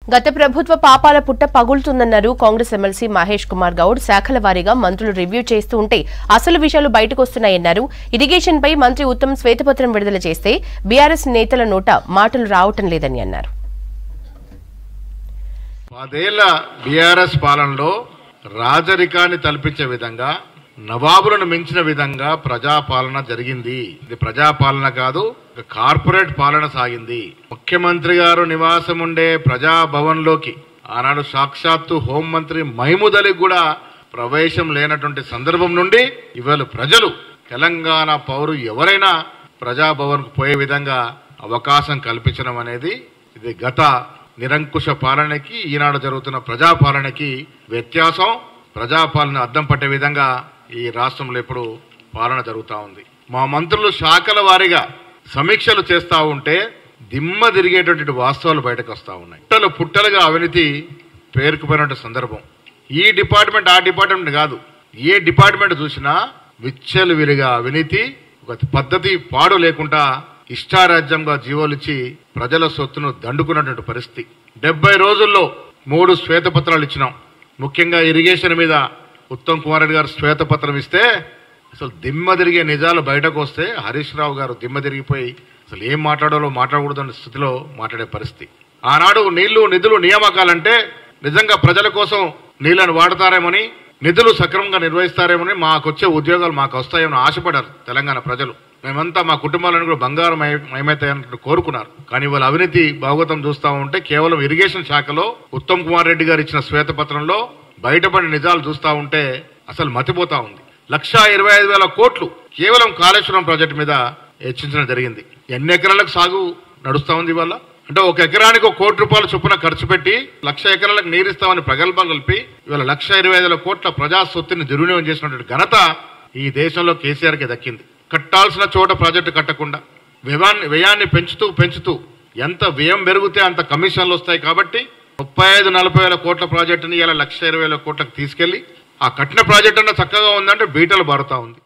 గత ప్రభుత్వ పాపాల పుట్ట పగులుతుందన్నారు కాంగ్రెస్ ఎమ్మెల్సీ మహేష్ కుమార్ గౌడ్ శాఖల వారీగా మంత్రులు రివ్యూ చేస్తూ ఉంటే అసలు విషయాలు బయటకు వస్తున్నాయన్నారు ఇరిగేషన్ పై మంత్రి ఉత్తమ్ శ్వేతపత్రం విడుదల చేస్తే బీఆర్ఎస్ నేతల నోట మాటలు రావటం లేదని అన్నారు పదేళ్ల బీఆర్ఎస్ పాలనలో రాజరికాన్ని తలపించే విధంగా నవాబులను మించిన విధంగా ప్రజాపాలన జరిగింది ఇది ప్రజాపాలన కాదు ఒక కార్పొరేట్ పాలన సాగింది ముఖ్యమంత్రి గారు నివాసం ఉండే ప్రజాభవన్లోకి ఆనాడు సాక్షాత్తు హోంమంత్రి మహమూద్ అలీ కూడా ప్రవేశం లేనటువంటి సందర్భం నుండి ఇవాళ ప్రజలు తెలంగాణ పౌరు ఎవరైనా ప్రజాభవన్కు పోయే విధంగా అవకాశం కల్పించడం అనేది ఇది గత నిరంకుశ పాలనకి ఈనాడు జరుగుతున్న ప్రజాపాలనకి వ్యత్యాసం ప్రజాపాలన అద్దం పట్టే విధంగా ఈ రాష్ట్రంలో ఇప్పుడు పాలన జరుగుతూ ఉంది మా మంత్రులు శాఖల వారీగా సమీక్షలు చేస్తూ ఉంటే దిమ్మ తిరిగేటటువంటి వాస్తవాలు బయటకు వస్తూ ఉన్నాయి పుట్టలు పుట్టలుగా అవినీతి పేరుకుపోయినటువంటి సందర్భం ఈ డిపార్ట్మెంట్ ఆ డిపార్ట్మెంట్ కాదు ఏ డిపార్ట్మెంట్ చూసినా విచ్చలు విరిగా అవినీతి ఒక పద్ధతి పాడు లేకుండా ఇష్టారాజ్యంగా జీవోలిచ్చి ప్రజల సొత్తును దండుకున్నటువంటి పరిస్థితి డెబ్బై రోజుల్లో మూడు శ్వేతపత్రాలు ఇచ్చినాం ముఖ్యంగా ఇరిగేషన్ మీద ఉత్తమ్ కుమార్ రెడ్డి గారు శ్వేతపత్రం ఇస్తే అసలు దిమ్మ తిరిగే నిజాలు బయటకు వస్తే హరీష్ రావు గారు దిమ్మ తిరిగిపోయి అసలు ఏం మాట్లాడాలో మాట్లాడకూడదన్న స్థితిలో మాట్లాడే పరిస్థితి ఆనాడు నీళ్లు నిధులు నియామకాలంటే నిజంగా ప్రజల కోసం నీళ్లను వాడతారేమని నిధులు సక్రమంగా నిర్వహిస్తారేమని మాకొచ్చే ఉద్యోగాలు మాకు వస్తాయేమని ఆశపడారు తెలంగాణ ప్రజలు మేమంతా మా కుటుంబాలను కూడా బంగారం మయమవుతాయని కోరుకున్నారు కానీ వాళ్ళ అవినీతి భాగవతం చూస్తా ఉంటే కేవలం ఇరిగేషన్ శాఖలో ఉత్తమ్ కుమార్ రెడ్డి గారు ఇచ్చిన శ్వేతపత్రంలో బయటపడిన నిజాలు చూస్తా ఉంటే అసలు మతిపోతా ఉంది లక్షా ఇరవై ఐదు వేల కోట్లు కేవలం కాళేశ్వరం ప్రాజెక్టు మీద హెచ్చించడం జరిగింది ఎన్ని ఎకరాలకు సాగు నడుస్తా ఉంది ఇవాళ అంటే ఒక ఎకరానికి ఒక కోటి రూపాయల చొప్పున ఖర్చు పెట్టి లక్ష ఎకరాలకు నీరిస్తామని ప్రగల్భం కలిపి ఇవాళ లక్ష ఇరవై ఐదు వేల కోట్ల ప్రజా సొత్తుని దుర్వినియోగం చేసినటువంటి ఘనత ఈ దేశంలో కేసీఆర్కి దక్కింది కట్టాల్సిన చోట ప్రాజెక్టు కట్టకుండా వ్యయాన్ని వ్యయాన్ని పెంచుతూ పెంచుతూ ఎంత వ్యయం పెరిగితే అంత కమిషన్లు వస్తాయి కాబట్టి ముప్పై ఐదు నలభై వేల కోట్ల ప్రాజెక్టుని ఇలా లక్ష ఇరవై వేల కోట్లకు తీసుకెళ్లి ఆ కట్టిన ప్రాజెక్టు అన్న చక్కగా ఉందంటే బీటలు బారుతా ఉంది